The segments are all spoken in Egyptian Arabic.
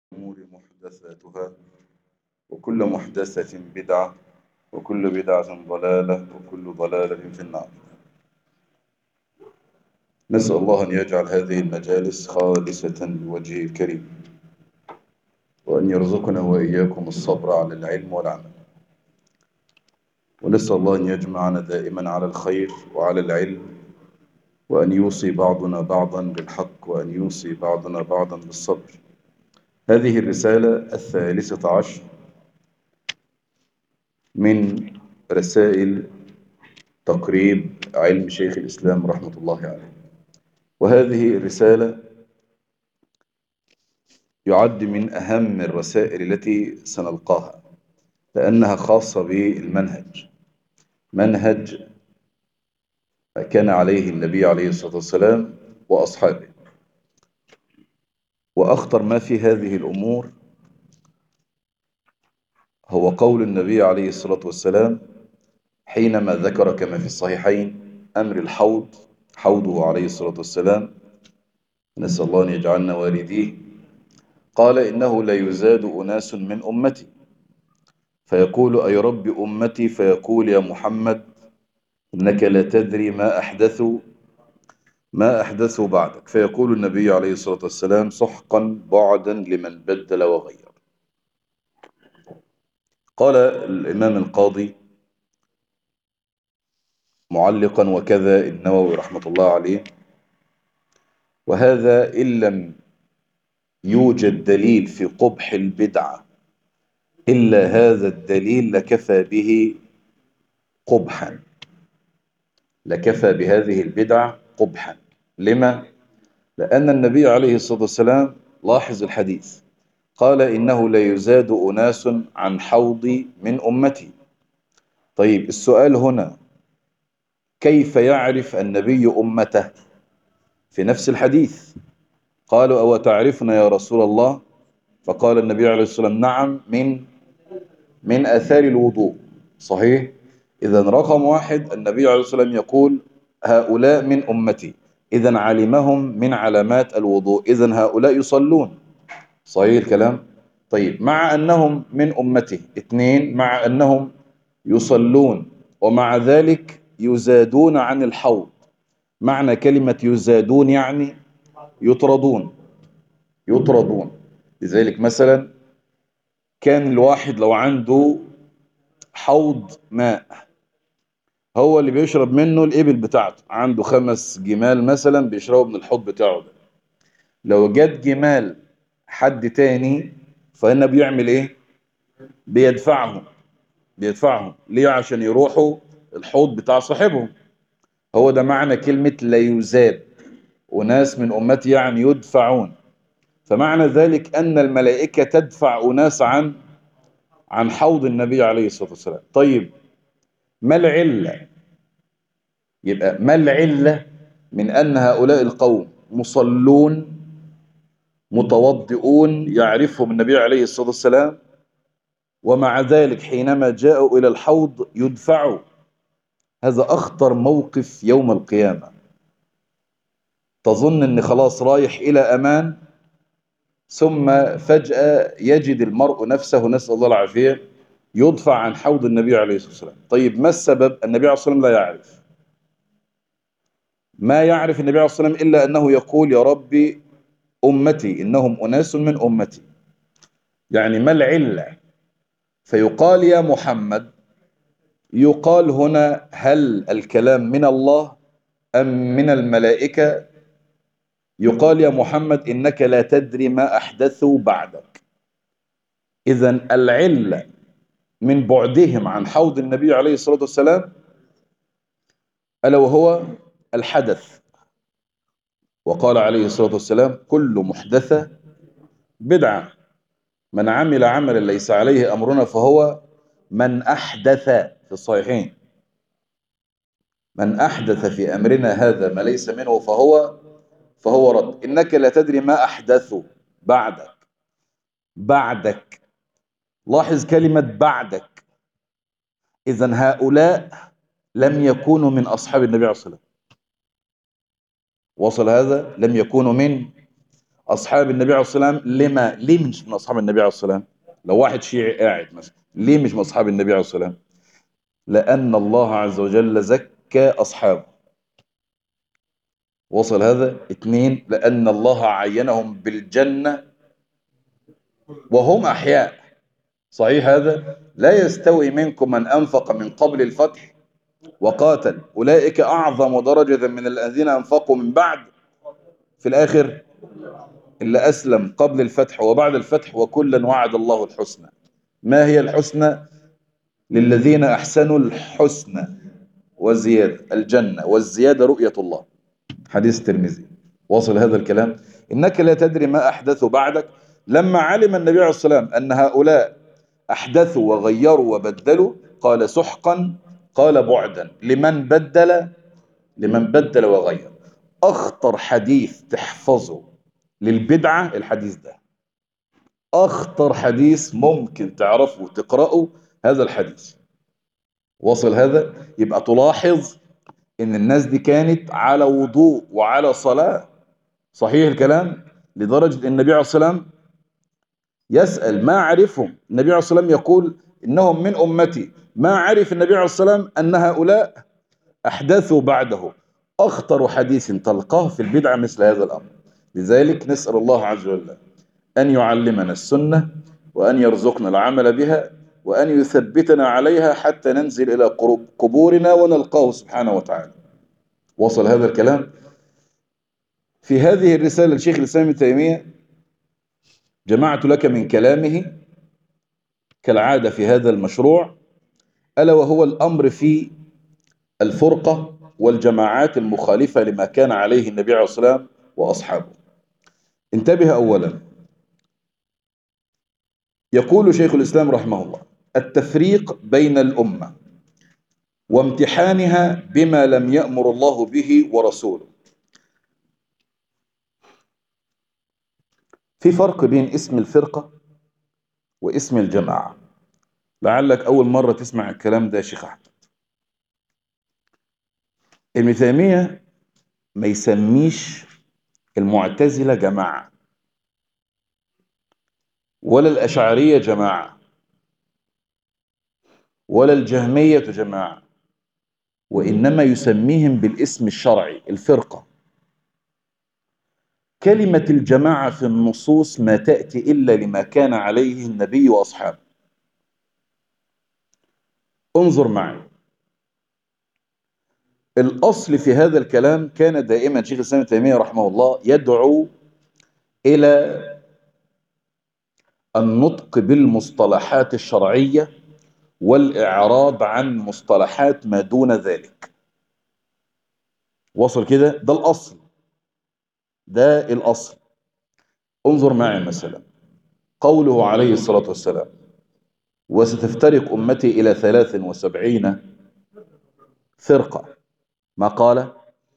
الأمور محدثاتها وكل محدثة بدعة وكل بدعة ضلالة وكل ضلالة في النار نسأل الله أن يجعل هذه المجالس خالصة لوجهه الكريم وأن يرزقنا وإياكم الصبر على العلم والعمل ونسأل الله أن يجمعنا دائما على الخير وعلى العلم وأن يوصي بعضنا بعضا بالحق وأن يوصي بعضنا بعضا بالصبر هذه الرسالة الثالثة عشر من رسائل تقريب علم شيخ الإسلام رحمة الله عليه وهذه الرسالة يعد من أهم الرسائل التي سنلقاها لأنها خاصة بالمنهج منهج كان عليه النبي عليه الصلاة والسلام وأصحابه وأخطر ما في هذه الأمور هو قول النبي عليه الصلاة والسلام حينما ذكر كما في الصحيحين أمر الحوض حوضه عليه الصلاة والسلام نسأل الله أن يجعلنا والديه قال إنه لا يزاد أناس من أمتي فيقول أي رب أمتي فيقول يا محمد إنك لا تدري ما أحدثوا ما أحدثوا بعدك فيقول النبي عليه الصلاة والسلام سحقا بعدا لمن بدل وغير قال الإمام القاضي معلقا وكذا النووي رحمة الله عليه وهذا إن لم يوجد دليل في قبح البدعة إلا هذا الدليل لكفى به قبحا لكفى بهذه البدع قبحا لما؟ لأن النبي عليه الصلاة والسلام لاحظ الحديث قال إنه لا يزاد أناس عن حوضي من أمتي طيب السؤال هنا كيف يعرف النبي أمته في نفس الحديث قالوا أو تعرفنا يا رسول الله فقال النبي عليه الصلاة والسلام نعم من من أثار الوضوء صحيح إذا رقم واحد النبي عليه الصلاة والسلام يقول هؤلاء من أمتي إذا علمهم من علامات الوضوء إذا هؤلاء يصلون صحيح الكلام طيب مع أنهم من أمته اثنين مع أنهم يصلون ومع ذلك يزادون عن الحوض معنى كلمة يزادون يعني يطردون يطردون لذلك مثلا كان الواحد لو عنده حوض ماء هو اللي بيشرب منه الإبل بتاعته عنده خمس جمال مثلا بيشربوا من الحوض بتاعه ده لو جت جمال حد تاني فهنا بيعمل ايه بيدفعهم بيدفعهم ليه عشان يروحوا الحوض بتاع صاحبهم هو ده معنى كلمة لا يزاد وناس من أمتي يعني يدفعون فمعنى ذلك أن الملائكة تدفع أناس عن عن حوض النبي عليه الصلاة والسلام طيب ما العلة يبقى ما العلة من أن هؤلاء القوم مصلون متوضئون يعرفهم النبي عليه الصلاة والسلام ومع ذلك حينما جاءوا إلى الحوض يدفعوا هذا أخطر موقف يوم القيامة تظن أن خلاص رايح إلى أمان ثم فجأة يجد المرء نفسه نسأل الله العافية يدفع عن حوض النبي عليه الصلاة والسلام طيب ما السبب النبي عليه الصلاة والسلام لا يعرف ما يعرف النبي عليه الصلاة والسلام إلا أنه يقول يا ربي أمتي إنهم أناس من أمتي يعني ما العلة فيقال يا محمد يقال هنا هل الكلام من الله أم من الملائكة يقال يا محمد إنك لا تدري ما أحدثوا بعدك إذا العلة من بعدهم عن حوض النبي عليه الصلاة والسلام ألا وهو الحدث وقال عليه الصلاة والسلام كل محدثة بدعة من عمل عملا ليس عليه أمرنا فهو من أحدث في الصحيحين من أحدث في أمرنا هذا ما ليس منه فهو فهو رد إنك لا تدري ما أحدثوا بعدك بعدك لاحظ كلمة بعدك إذا هؤلاء لم يكونوا من أصحاب النبي عليه الصلاة والسلام وصل هذا لم يكونوا من أصحاب النبي عليه الصلاة والسلام لما ليه مش من أصحاب النبي عليه الصلاة والسلام لو واحد شيعي قاعد مثلا ليه مش من أصحاب النبي عليه الصلاة والسلام لأن الله عز وجل زكى أصحابه وصل هذا اثنين لأن الله عينهم بالجنة وهم أحياء صحيح هذا لا يستوي منكم من أنفق من قبل الفتح وقاتل أولئك أعظم درجة من الذين أنفقوا من بعد في الآخر إلا أسلم قبل الفتح وبعد الفتح وكلا وعد الله الحسنى ما هي الحسنى للذين أحسنوا الحسنى وزيادة الجنة والزيادة رؤية الله حديث الترمذي واصل هذا الكلام إنك لا تدري ما أحدثوا بعدك لما علم النبي عليه الصلاة والسلام أن هؤلاء أحدثوا وغيروا وبدلوا قال سحقا قال بعدا لمن بدل لمن بدل وغير أخطر حديث تحفظه للبدعة الحديث ده أخطر حديث ممكن تعرفه وتقرأه هذا الحديث وصل هذا يبقى تلاحظ ان الناس دي كانت على وضوء وعلى صلاة صحيح الكلام لدرجة ان النبي عليه الصلاة والسلام يسأل ما عرفهم النبي عليه الصلاة والسلام يقول انهم من امتي ما عرف النبي عليه الصلاة والسلام ان هؤلاء احدثوا بعده اخطر حديث تلقاه في البدعة مثل هذا الامر لذلك نسأل الله عز وجل ان يعلمنا السنة وان يرزقنا العمل بها وأن يثبتنا عليها حتى ننزل إلى قبورنا ونلقاه سبحانه وتعالى وصل هذا الكلام في هذه الرسالة لشيخ الإسلام ابن تيمية جمعت لك من كلامه كالعادة في هذا المشروع ألا وهو الأمر في الفرقة والجماعات المخالفة لما كان عليه النبي عليه الصلاة والسلام وأصحابه انتبه أولا يقول شيخ الإسلام رحمه الله التفريق بين الأمة وامتحانها بما لم يأمر الله به ورسوله في فرق بين اسم الفرقة واسم الجماعة لعلك أول مرة تسمع الكلام ده يا شيخ أحمد ابن تيمية ما يسميش المعتزلة جماعة ولا الأشعرية جماعة ولا الجهمية جماعة وإنما يسميهم بالاسم الشرعي الفرقة كلمة الجماعة في النصوص ما تأتي إلا لما كان عليه النبي وأصحابه انظر معي الأصل في هذا الكلام كان دائما شيخ الإسلام تيمية رحمه الله يدعو إلى النطق بالمصطلحات الشرعية والإعراض عن مصطلحات ما دون ذلك وصل كده ده الأصل ده الأصل انظر معي مثلا قوله عليه الصلاة والسلام وستفترق أمتي إلى ثلاث وسبعين فرقة ما قال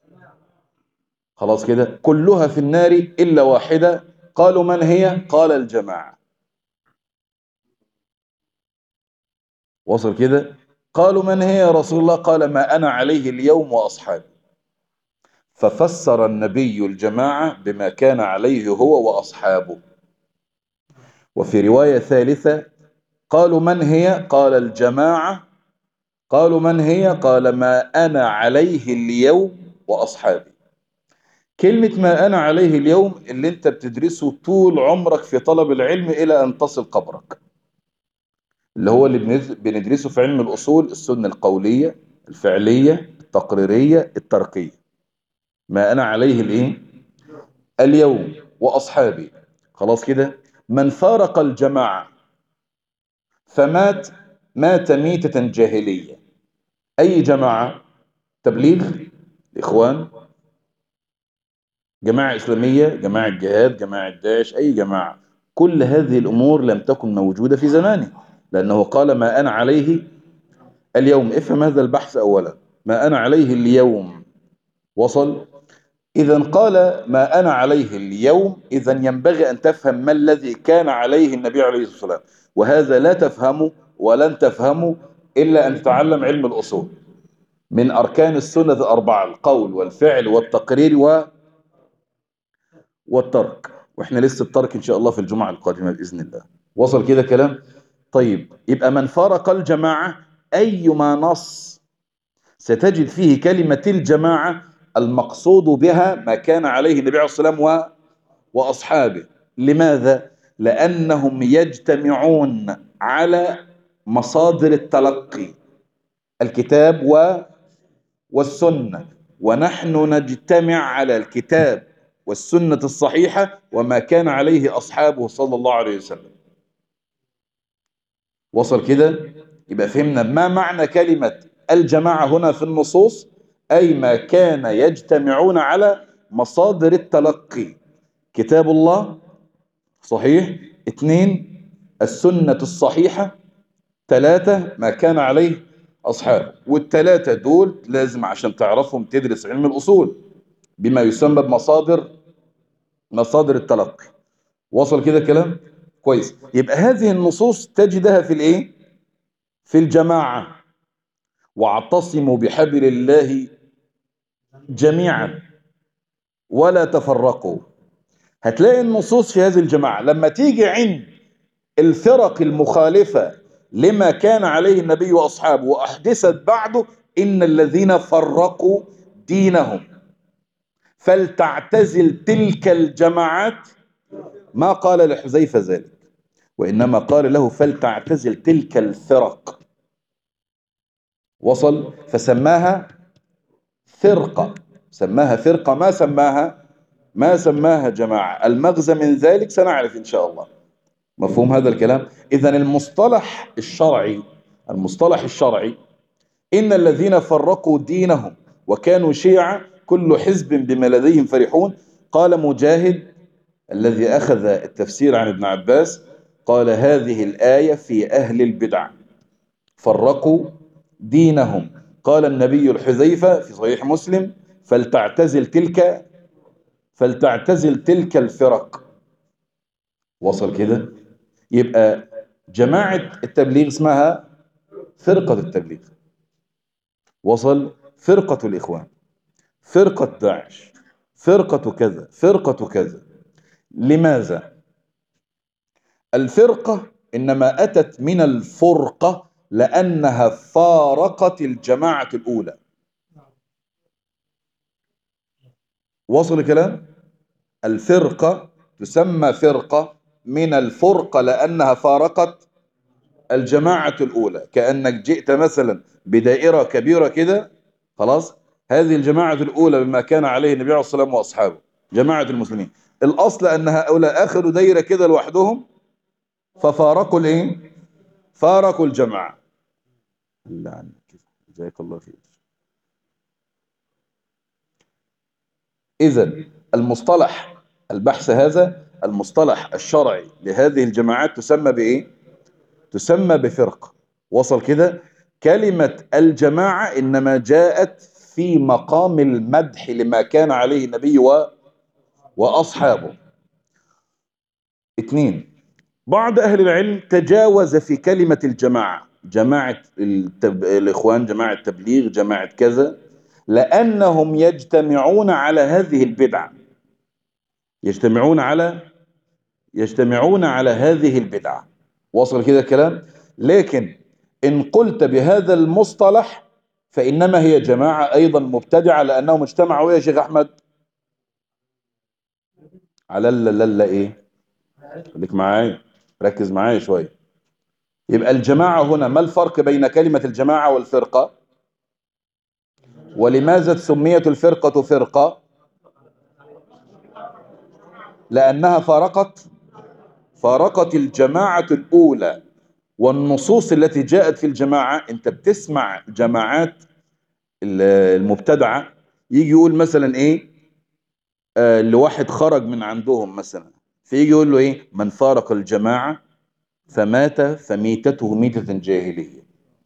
خلاص كده كلها في النار إلا واحدة قالوا من هي قال الجماعة وصل كده قالوا من هي يا رسول الله قال ما أنا عليه اليوم وأصحابي ففسر النبي الجماعة بما كان عليه هو وأصحابه وفي رواية ثالثة قالوا من هي قال الجماعة قالوا من هي قال ما أنا عليه اليوم وأصحابي كلمة ما أنا عليه اليوم اللي انت بتدرسه طول عمرك في طلب العلم إلى أن تصل قبرك اللي هو اللي بندرسه في علم الأصول السنة القولية الفعلية التقريرية التركية ما أنا عليه الإيه اليوم وأصحابي خلاص كده من فارق الجماعة فمات مات ميتة جاهلية أي جماعة تبليغ إخوان جماعة إسلامية جماعة جهاد جماعة داعش أي جماعة كل هذه الأمور لم تكن موجودة في زمانه لأنه قال ما أنا عليه اليوم افهم هذا البحث أولا ما أنا عليه اليوم وصل إذا قال ما أنا عليه اليوم إذا ينبغي أن تفهم ما الذي كان عليه النبي عليه الصلاة والسلام وهذا لا تفهمه ولن تفهمه إلا أن تتعلم علم الأصول من أركان السنة الأربعة القول والفعل والتقرير و... والترك واحنا لسه الترك ان شاء الله في الجمعة القادمة بإذن الله وصل كده كلام طيب يبقى من فارق الجماعة أيما نص ستجد فيه كلمة الجماعة المقصود بها ما كان عليه النبي عليه الصلاة والسلام و... وأصحابه لماذا؟ لأنهم يجتمعون على مصادر التلقي الكتاب و... والسنة ونحن نجتمع على الكتاب والسنة الصحيحة وما كان عليه أصحابه صلى الله عليه وسلم وصل كده يبقى فهمنا ما معنى كلمة الجماعة هنا في النصوص أي ما كان يجتمعون على مصادر التلقي كتاب الله صحيح اثنين السنة الصحيحة ثلاثة ما كان عليه أصحابه والثلاثة دول لازم عشان تعرفهم تدرس علم الأصول بما يسمى بمصادر مصادر التلقي وصل كده كلام كويس يبقى هذه النصوص تجدها في الايه في الجماعة واعتصموا بحبل الله جميعا ولا تفرقوا هتلاقي النصوص في هذه الجماعة لما تيجي عند الفرق المخالفة لما كان عليه النبي وأصحابه وأحدثت بعده إن الذين فرقوا دينهم فلتعتزل تلك الجماعات ما قال لحذيفة ذلك وإنما قال له فلتعتزل تلك الفرق وصل فسماها فرقة سماها فرقة ما سماها ما سماها جماعة المغزى من ذلك سنعرف إن شاء الله مفهوم هذا الكلام إذا المصطلح الشرعي المصطلح الشرعي إن الذين فرقوا دينهم وكانوا شيعا كل حزب بما لديهم فرحون قال مجاهد الذي أخذ التفسير عن ابن عباس قال هذه الآية في أهل البدع فرقوا دينهم قال النبي الحذيفة في صحيح مسلم فلتعتزل تلك فلتعتزل تلك الفرق وصل كده يبقى جماعة التبليغ اسمها فرقة التبليغ وصل فرقة الإخوان فرقة داعش فرقة كذا فرقة كذا لماذا الفرقة إنما أتت من الفرقة لأنها فارقت الجماعة الأولى وصل الكلام الفرقة تسمى فرقة من الفرقة لأنها فارقت الجماعة الأولى كأنك جئت مثلا بدائرة كبيرة كده خلاص هذه الجماعة الأولى بما كان عليه النبي عليه الصلاة والسلام وأصحابه جماعة المسلمين الأصل أن هؤلاء أخذوا دايرة كده لوحدهم ففارقوا الإيه؟ فارقوا الجماعة الله عنك جزاك الله خير إذا المصطلح البحث هذا المصطلح الشرعي لهذه الجماعات تسمى بإيه؟ تسمى بفرقة وصل كده كلمة الجماعة إنما جاءت في مقام المدح لما كان عليه النبي و... وأصحابه اثنين بعض أهل العلم تجاوز في كلمة الجماعة جماعة التب... الإخوان جماعة التبليغ جماعة كذا لأنهم يجتمعون على هذه البدعة يجتمعون على يجتمعون على هذه البدعة وصل كده الكلام لكن إن قلت بهذا المصطلح فإنما هي جماعة أيضا مبتدعة لأنهم اجتمعوا يا شيخ أحمد على لا إيه خليك معايا ركز معايا شوية يبقى الجماعة هنا ما الفرق بين كلمة الجماعة والفرقة ولماذا سميت الفرقة فرقة لأنها فارقت فارقت الجماعة الأولى والنصوص التي جاءت في الجماعة انت بتسمع جماعات المبتدعة يجي يقول مثلا ايه آه لواحد خرج من عندهم مثلا فيجي يقول له ايه من فارق الجماعة فمات فميتته ميتة جاهلية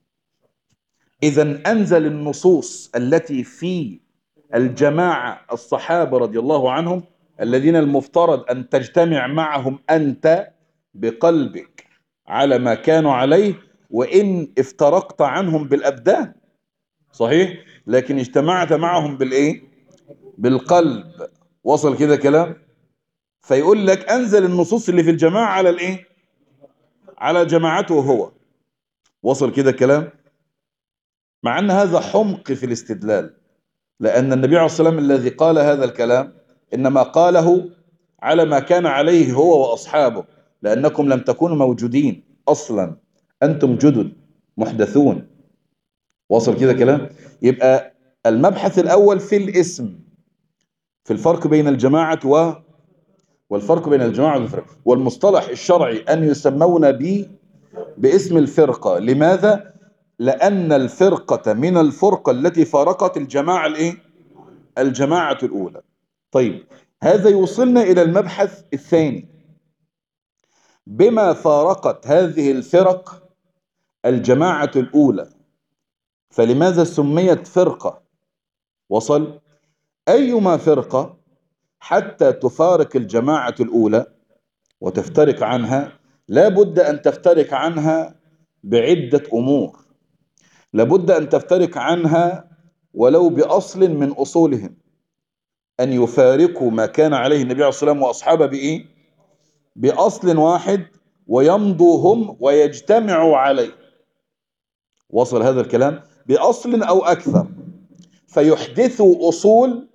اذا انزل النصوص التي في الجماعة الصحابة رضي الله عنهم الذين المفترض ان تجتمع معهم انت بقلبك على ما كانوا عليه وإن افترقت عنهم بالأبدان صحيح لكن اجتمعت معهم بالإيه بالقلب وصل كده كلام فيقول لك انزل النصوص اللي في الجماعة على الايه على جماعته هو وصل كده الكلام مع ان هذا حمق في الاستدلال لان النبي عليه الصلاة والسلام الذي قال هذا الكلام انما قاله على ما كان عليه هو واصحابه لانكم لم تكونوا موجودين اصلا انتم جدد محدثون وصل كده كلام يبقى المبحث الاول في الاسم في الفرق بين الجماعة و والفرق بين الجماعة والفرق والمصطلح الشرعي أن يسمون ب باسم الفرقة لماذا؟ لأن الفرقة من الفرقة التي فارقت الجماعة الإيه؟ الجماعة الأولى طيب هذا يوصلنا إلى المبحث الثاني بما فارقت هذه الفرق الجماعة الأولى فلماذا سميت فرقة وصل أيما فرقة حتى تفارق الجماعة الأولى وتفترق عنها لا بد أن تفترق عنها بعدة أمور لابد أن تفترق عنها ولو بأصل من أصولهم أن يفارقوا ما كان عليه النبي عليه الصلاة والسلام وأصحابه بإيه؟ بأصل واحد ويمضوا هم ويجتمعوا عليه وصل هذا الكلام بأصل أو أكثر فيحدثوا أصول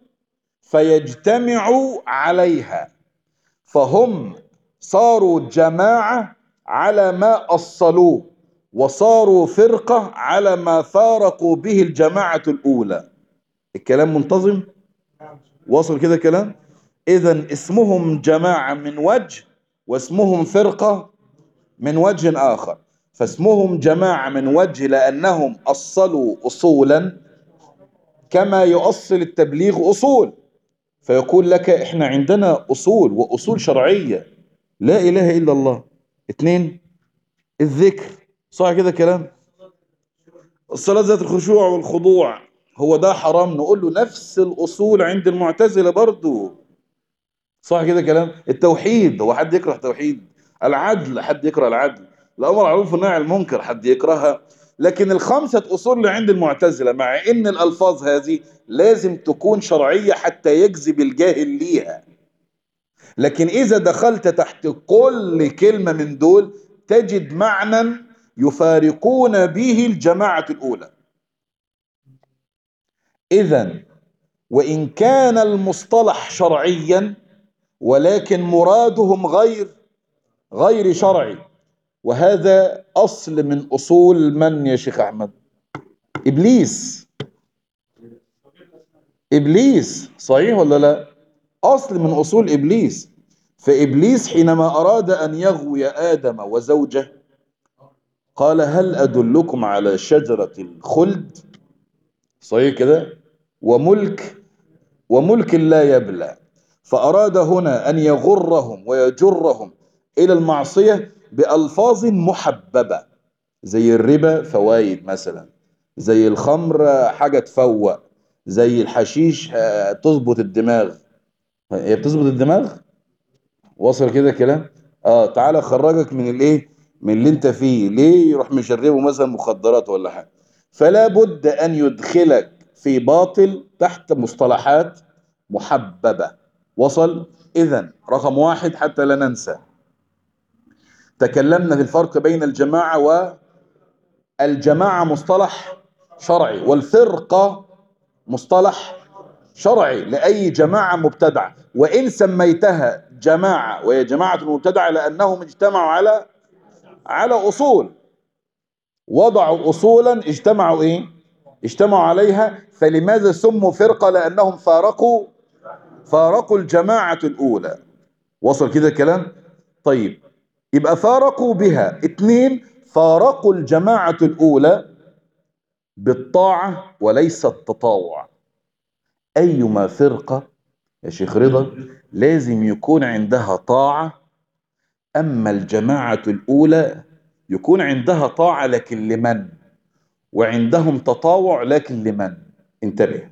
فيجتمعوا عليها فهم صاروا جماعة على ما أصلوه وصاروا فرقة على ما فارقوا به الجماعة الأولى الكلام منتظم وصل كده كلام إذا اسمهم جماعة من وجه واسمهم فرقة من وجه آخر فاسمهم جماعة من وجه لأنهم أصلوا أصولا كما يؤصل التبليغ أصول فيقول لك احنا عندنا أصول وأصول شرعية لا إله إلا الله اثنين الذكر صح كده كلام الصلاة ذات الخشوع والخضوع هو ده حرام نقول له نفس الأصول عند المعتزلة برضو صح كده كلام التوحيد هو حد يكره توحيد العدل حد يكره العدل الأمر معروف والنهي عن المنكر حد يكرهها لكن الخمسة أصول اللي عند المعتزلة مع إن الألفاظ هذه لازم تكون شرعية حتى يجذب الجاهل ليها لكن إذا دخلت تحت كل كلمة من دول تجد معنى يفارقون به الجماعة الأولى إذا وإن كان المصطلح شرعيا ولكن مرادهم غير غير شرعي وهذا أصل من أصول من يا شيخ أحمد إبليس إبليس صحيح ولا لا أصل من أصول إبليس فإبليس حينما أراد أن يغوي آدم وزوجه قال هل أدلكم على شجرة الخلد صحيح كده وملك وملك لا يبلى فأراد هنا أن يغرهم ويجرهم إلى المعصية بألفاظ محببة زي الربا فوايد مثلا زي الخمر حاجة تفوق زي الحشيش تظبط الدماغ هي بتظبط الدماغ وصل كده كلام اه تعالى خرجك من الايه من اللي انت فيه ليه يروح مشربه مثلا مخدرات ولا حاجه فلا بد ان يدخلك في باطل تحت مصطلحات محببه وصل اذا رقم واحد حتى لا ننسى تكلمنا في الفرق بين الجماعة والجماعة مصطلح شرعي والفرقة مصطلح شرعي لأي جماعة مبتدعة وإن سميتها جماعة وهي جماعة مبتدعة لأنهم اجتمعوا على على أصول وضعوا أصولا اجتمعوا إيه اجتمعوا عليها فلماذا سموا فرقة لأنهم فارقوا فارقوا الجماعة الأولى وصل كده الكلام طيب يبقى فارقوا بها اتنين فارقوا الجماعة الأولى بالطاعة وليس التطاوع أيما فرقة يا شيخ رضا لازم يكون عندها طاعة أما الجماعة الأولى يكون عندها طاعة لكن لمن وعندهم تطاوع لكن لمن انتبه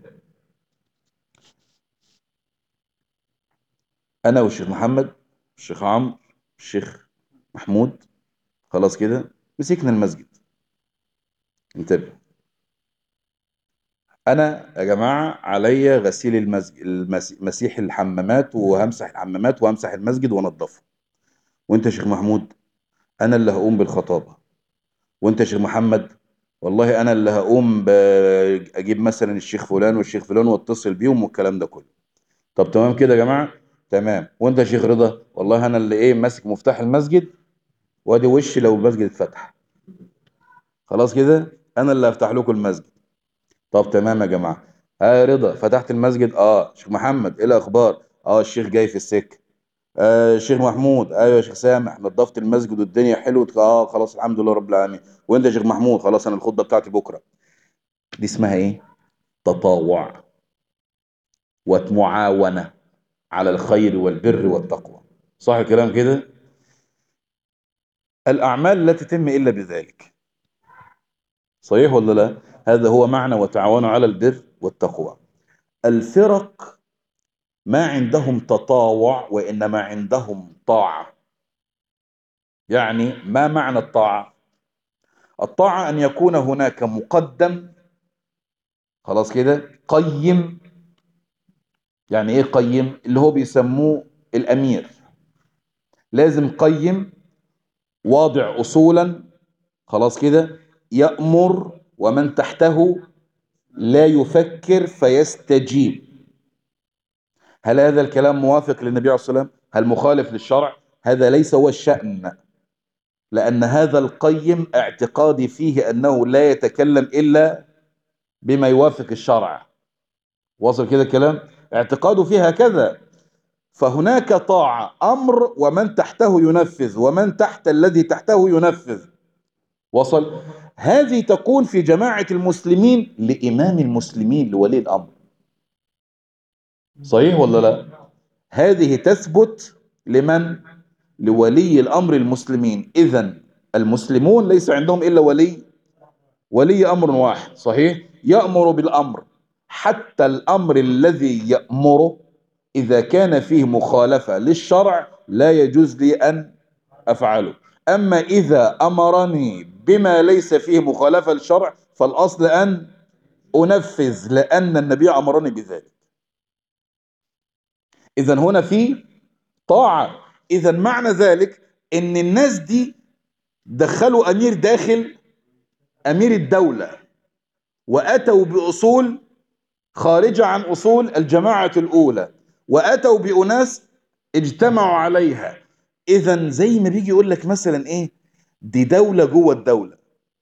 أنا والشيخ محمد الشيخ عمرو الشيخ محمود خلاص كده مسكنا المسجد انتبه انا يا جماعه عليا غسيل المسجد مسيح الحمامات وهمسح الحمامات وهمسح المسجد وانضفه وانت يا شيخ محمود انا اللي هقوم بالخطابه وانت يا شيخ محمد والله انا اللي هقوم ب- اجيب مثلا الشيخ فلان والشيخ فلان واتصل بيهم والكلام ده كله طب تمام كده يا جماعه تمام وانت يا شيخ رضا والله انا اللي ايه ماسك مفتاح المسجد وادي وشي لو المسجد اتفتح خلاص كده انا اللي هفتح لكم المسجد طب تمام يا جماعه ها يا رضا فتحت المسجد اه شيخ محمد ايه الاخبار اه الشيخ جاي في السكه آه الشيخ محمود ايوه يا شيخ سامح نظفت المسجد والدنيا حلوه اه خلاص الحمد لله رب العالمين وانت يا شيخ محمود خلاص انا الخطبه بتاعتي بكره دي اسمها ايه تطاوع ومعاونه على الخير والبر والتقوى صح الكلام كده الاعمال لا تتم الا بذلك صحيح ولا لا هذا هو معنى وتعاونوا على البر والتقوى الفرق ما عندهم تطاوع وانما عندهم طاعه يعني ما معنى الطاعه الطاعه ان يكون هناك مقدم خلاص كده قيم يعني ايه قيم اللي هو بيسموه الامير لازم قيم واضع اصولا خلاص كده يأمر ومن تحته لا يفكر فيستجيب هل هذا الكلام موافق للنبي عليه الصلاة والسلام هل مخالف للشرع هذا ليس هو الشأن لأن هذا القيم اعتقادي فيه أنه لا يتكلم إلا بما يوافق الشرع وصل كده الكلام اعتقاده فيه هكذا فهناك طاعة أمر ومن تحته ينفذ ومن تحت الذي تحته ينفذ وصل هذه تكون في جماعة المسلمين لإمام المسلمين لولي الأمر صحيح ولا لا هذه تثبت لمن لولي الأمر المسلمين إذا المسلمون ليس عندهم إلا ولي ولي أمر واحد صحيح يأمر بالأمر حتى الأمر الذي يأمره إذا كان فيه مخالفة للشرع لا يجوز لي أن أفعله أما إذا أمرني بما ليس فيه مخالفة للشرع فالأصل أن أنفذ لأن النبي أمرني بذلك إذا هنا في طاعة إذا معنى ذلك إن الناس دي دخلوا أمير داخل أمير الدولة وأتوا بأصول خارجة عن أصول الجماعة الأولى وأتوا بأناس اجتمعوا عليها إذا زي ما بيجي يقول لك مثلا إيه دي دولة جوه الدولة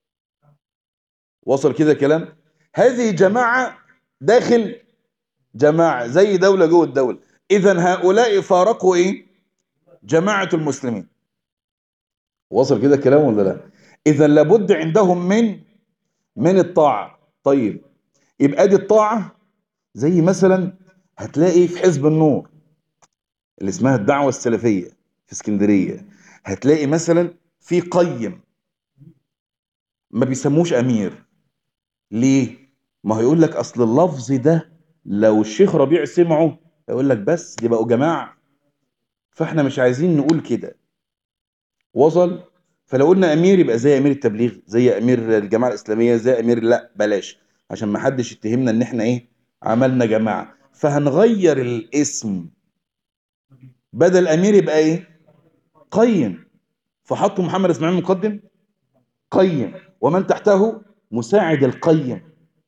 وصل كده كلام هذه جماعة داخل جماعة زي دولة جوه الدولة إذا هؤلاء فارقوا إيه جماعة المسلمين وصل كده كلام ولا لا إذا لابد عندهم من من الطاعة طيب يبقى دي الطاعة زي مثلا هتلاقي في حزب النور اللي اسمها الدعوة السلفية في اسكندرية هتلاقي مثلا في قيم ما بيسموش أمير ليه؟ ما هيقول لك أصل اللفظ ده لو الشيخ ربيع سمعه يقول لك بس دي بقوا جماعة فاحنا مش عايزين نقول كده وصل فلو قلنا امير يبقى زي امير التبليغ زي امير الجماعه الاسلاميه زي امير لا بلاش عشان ما حدش يتهمنا ان احنا ايه عملنا جماعه فهنغير الاسم بدل امير يبقى ايه قيم فحطوا محمد اسماعيل مقدم قيم ومن تحته مساعد القيم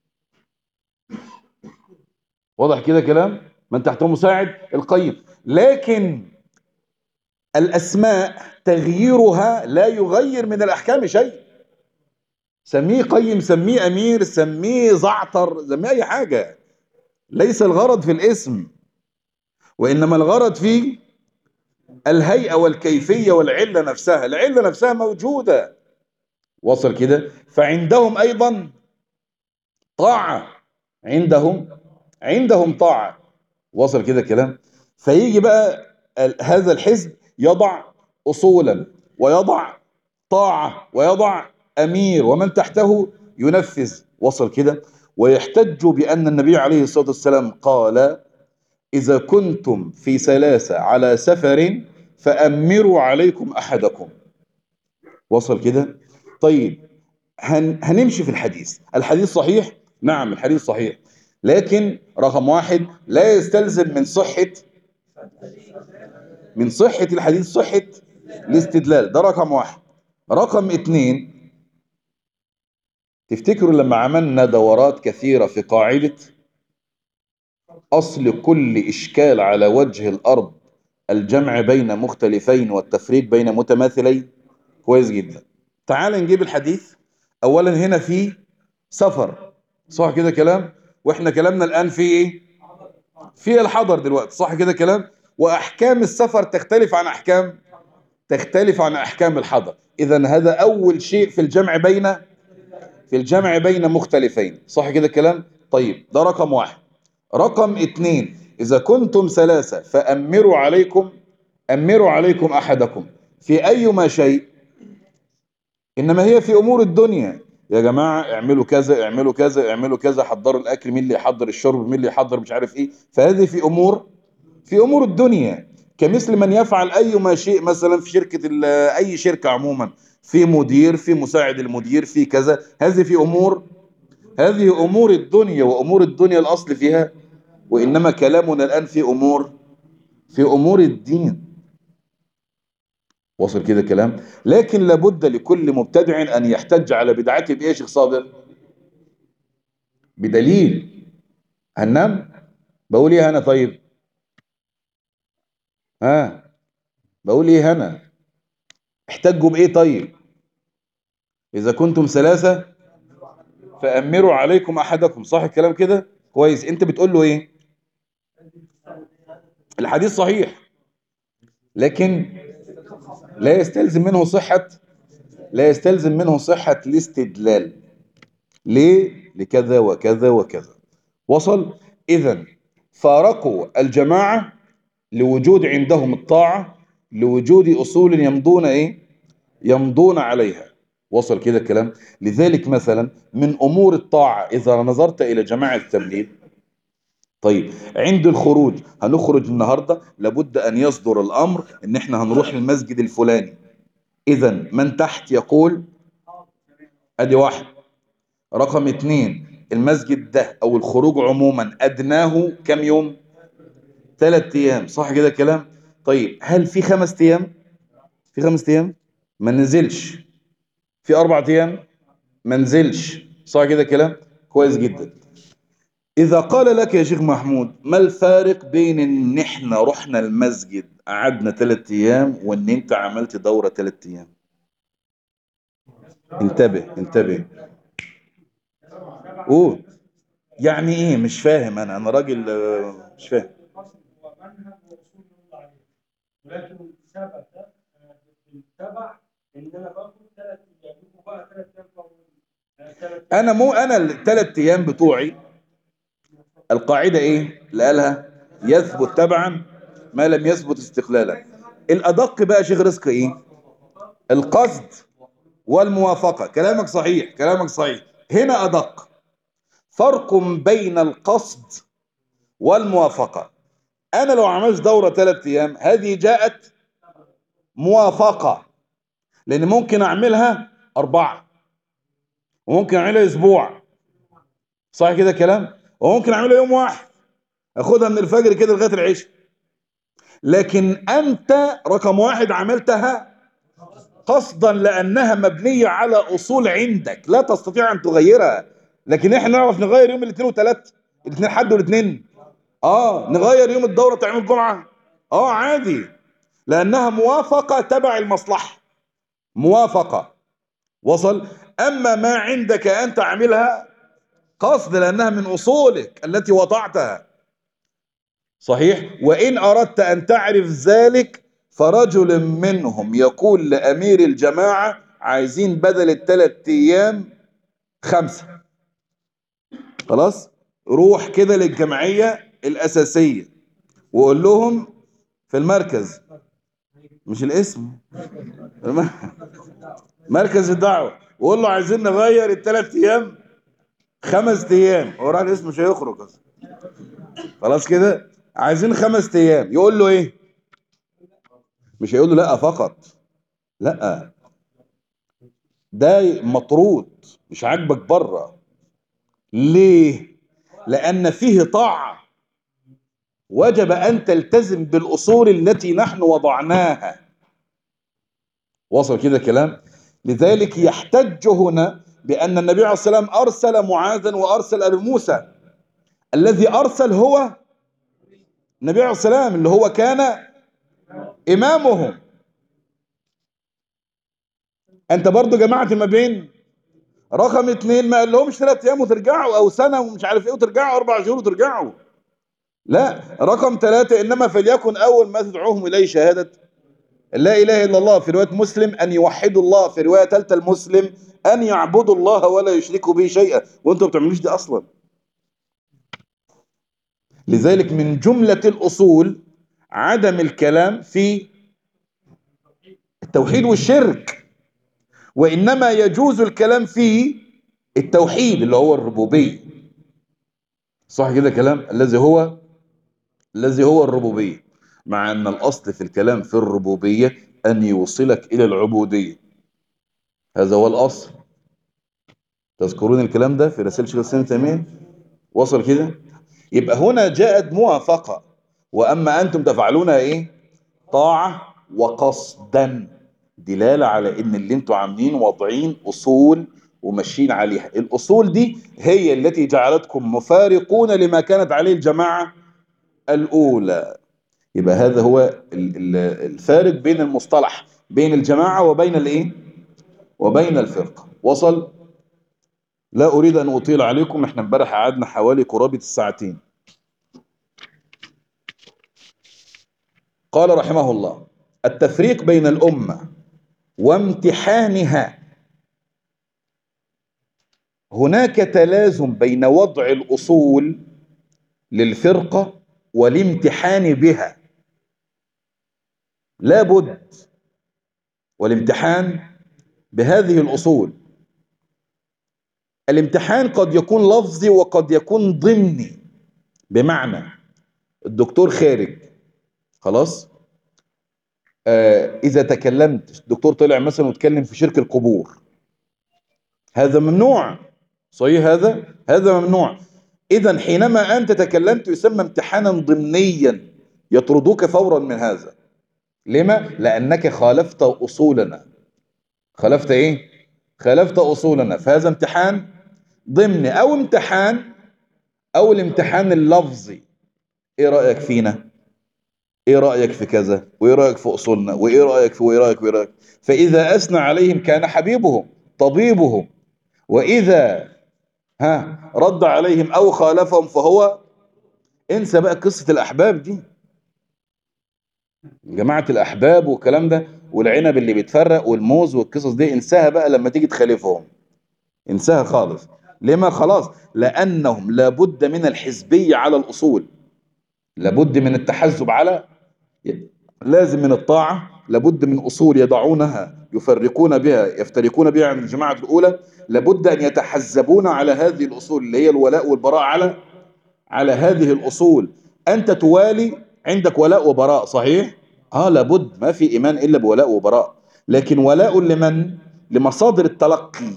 واضح كده كلام من تحته مساعد القيم لكن الأسماء تغييرها لا يغير من الأحكام شيء سميه قيم سميه أمير سميه زعتر سميه أي حاجة ليس الغرض في الاسم وإنما الغرض في الهيئة والكيفية والعلة نفسها العلة نفسها موجودة وصل كده فعندهم أيضا طاعة عندهم عندهم طاعة وصل كده كلام فيجي بقى هذا الحزب يضع أصولا ويضع طاعة ويضع أمير ومن تحته ينفذ وصل كده ويحتج بأن النبي عليه الصلاة والسلام قال إذا كنتم في ثلاثة على سفر فأمروا عليكم أحدكم وصل كده طيب هن هنمشي في الحديث الحديث صحيح نعم الحديث صحيح لكن رقم واحد لا يستلزم من صحة من صحة الحديث صحة الاستدلال ده رقم واحد رقم اتنين تفتكروا لما عملنا دورات كثيرة في قاعدة أصل كل إشكال على وجه الأرض الجمع بين مختلفين والتفريق بين متماثلين كويس جدا تعال نجيب الحديث أولا هنا في سفر صح كده كلام واحنا كلامنا الآن في ايه في الحضر دلوقتي صح كده كلام وأحكام السفر تختلف عن أحكام تختلف عن أحكام الحضر إذا هذا أول شيء في الجمع بين في الجمع بين مختلفين صح كده كلام طيب ده رقم واحد رقم اتنين إذا كنتم ثلاثة فأمروا عليكم أمروا عليكم أحدكم في أيما شيء إنما هي في أمور الدنيا يا جماعة اعملوا كذا اعملوا كذا اعملوا كذا حضروا الأكل مين اللي يحضر الشرب مين اللي يحضر مش عارف إيه فهذه في أمور في أمور الدنيا كمثل من يفعل أيما شيء مثلا في شركة أي شركة عموما في مدير في مساعد المدير في كذا هذه في أمور هذه أمور الدنيا وأمور الدنيا الأصل فيها وإنما كلامنا الآن في أمور في أمور الدين وصل كده كلام لكن لابد لكل مبتدع أن يحتج على بدعته بإيه يا شيخ صابر بدليل هننام بقول ايه انا طيب ها بقول ايه انا احتجوا بايه طيب اذا كنتم ثلاثة فأمروا عليكم احدكم صح الكلام كده كويس انت بتقول له ايه الحديث صحيح لكن لا يستلزم منه صحة لا يستلزم منه صحة الاستدلال ليه لكذا وكذا وكذا وصل اذا فارقوا الجماعة لوجود عندهم الطاعة لوجود أصول يمضون إيه يمضون عليها وصل كده الكلام لذلك مثلا من أمور الطاعة إذا نظرت إلى جماعة التبليغ طيب عند الخروج هنخرج النهاردة لابد أن يصدر الأمر إن إحنا هنروح المسجد الفلاني إذا من تحت يقول أدي واحد رقم اتنين المسجد ده أو الخروج عموما أدناه كم يوم ثلاث أيام صح كده كلام طيب هل في خمس أيام في خمس أيام ما نزلش في أربع أيام ما نزلش صح كده كلام كويس جدا إذا قال لك يا شيخ محمود ما الفارق بين إن إحنا رحنا المسجد قعدنا ثلاث أيام وإن أنت عملت دورة ثلاث أيام انتبه انتبه قول يعني إيه مش فاهم أنا أنا راجل مش فاهم ولكن ثبت تبع ان انا باخد ثلاث ايام بقى ثلاث ايام أنا مو أنا الثلاث أيام بتوعي القاعدة ايه اللي قالها يثبت تبعا ما لم يثبت استقلالا الادق بقى شيخ رزق ايه القصد والموافقة كلامك صحيح كلامك صحيح هنا ادق فرق بين القصد والموافقة انا لو عملت دورة ثلاث ايام هذه جاءت موافقة لان ممكن اعملها اربعة وممكن اعملها اسبوع صح كده كلام وممكن اعملها يوم واحد اخدها من الفجر كده لغايه العشاء لكن انت رقم واحد عملتها قصدا لانها مبنيه على اصول عندك لا تستطيع ان تغيرها لكن احنا نعرف نغير يوم الاثنين والثلاث الاثنين حد والاثنين اه نغير يوم الدوره بتاع يوم الجمعه اه عادي لانها موافقه تبع المصلحه موافقه وصل اما ما عندك انت عاملها قصد لأنها من أصولك التي وضعتها صحيح وإن أردت أن تعرف ذلك فرجل منهم يقول لأمير الجماعة عايزين بدل الثلاث أيام خمسة خلاص روح كده للجمعية الأساسية وقول لهم في المركز مش الاسم مركز الدعوة وقول له عايزين نغير الثلاث أيام خمس ايام هو راح الاسم مش هيخرج اصلا خلاص كده عايزين خمس ايام يقول له ايه مش هيقول له لا فقط لا ده مطرود مش عاجبك بره ليه لأن فيه طاعة وجب أن تلتزم بالأصول التي نحن وضعناها وصل كده كلام لذلك يحتج هنا بأن النبي عليه الصلاة والسلام أرسل معاذا وأرسل أبي موسى الذي أرسل هو النبي عليه الصلاة والسلام اللي هو كان إمامهم أنت برضو جمعت ما بين رقم اتنين ما قال لهمش ثلاث أيام وترجعوا أو سنة ومش عارف إيه وترجعوا أربع شهور وترجعوا لا رقم ثلاثة إنما فليكن أول ما تدعوهم إليه شهادة لا إله إلا الله في رواية مسلم أن يوحدوا الله في رواية ثالثة المسلم أن يعبدوا الله ولا يشركوا به شيئا وأنتم ما بتعملوش دي أصلا لذلك من جملة الأصول عدم الكلام في التوحيد والشرك وإنما يجوز الكلام في التوحيد اللي هو الربوبية صح كده كلام الذي هو الذي هو الربوبية مع أن الأصل في الكلام في الربوبية أن يوصلك إلى العبودية هذا هو الأصل تذكرون الكلام ده في رسالة شيخ الإسلام تيمية وصل كده يبقى هنا جاءت موافقة وأما أنتم تفعلونها إيه طاعة وقصدا دلالة على إن اللي أنتم عاملين واضعين أصول وماشيين عليها الأصول دي هي التي جعلتكم مفارقون لما كانت عليه الجماعة الأولى يبقى هذا هو ال- ال- الفارق بين المصطلح بين الجماعة وبين الإيه وبين الفرقة وصل لا أريد أن أطيل عليكم احنا امبارح قعدنا حوالي قرابة الساعتين قال رحمه الله التفريق بين الأمة وامتحانها هناك تلازم بين وضع الأصول للفرقة والامتحان بها لابد والامتحان بهذه الأصول الامتحان قد يكون لفظي وقد يكون ضمني بمعنى الدكتور خارج خلاص آه إذا تكلمت الدكتور طلع مثلا واتكلم في شرك القبور هذا ممنوع صحيح هذا هذا ممنوع إذا حينما أنت تكلمت يسمى امتحانا ضمنيا يطردوك فورا من هذا لما؟ لأنك خالفت أصولنا خالفت إيه؟ خالفت أصولنا فهذا امتحان ضمني أو امتحان أو الامتحان اللفظي إيه رأيك فينا؟ إيه رأيك في كذا؟ وإيه رأيك في أصولنا؟ وإيه رأيك في وإيه رأيك وإيه رأيك؟ فإذا أثنى عليهم كان حبيبهم طبيبهم وإذا ها رد عليهم أو خالفهم فهو انسى بقى قصة الأحباب دي جماعة الأحباب والكلام ده والعنب اللي بيتفرق والموز والقصص دي انساها بقى لما تيجي تخالفهم انساها خالص لما خلاص لأنهم لابد من الحزبية على الأصول لابد من التحزب على لازم من الطاعة لابد من أصول يضعونها يفرقون بها يفترقون بها عن الجماعة الأولى لابد أن يتحزبون على هذه الأصول اللي هي الولاء والبراء على على هذه الأصول أنت توالي عندك ولاء وبراء صحيح؟ آه لابد ما في إيمان إلا بولاء وبراء لكن ولاء لمن؟ لمصادر التلقي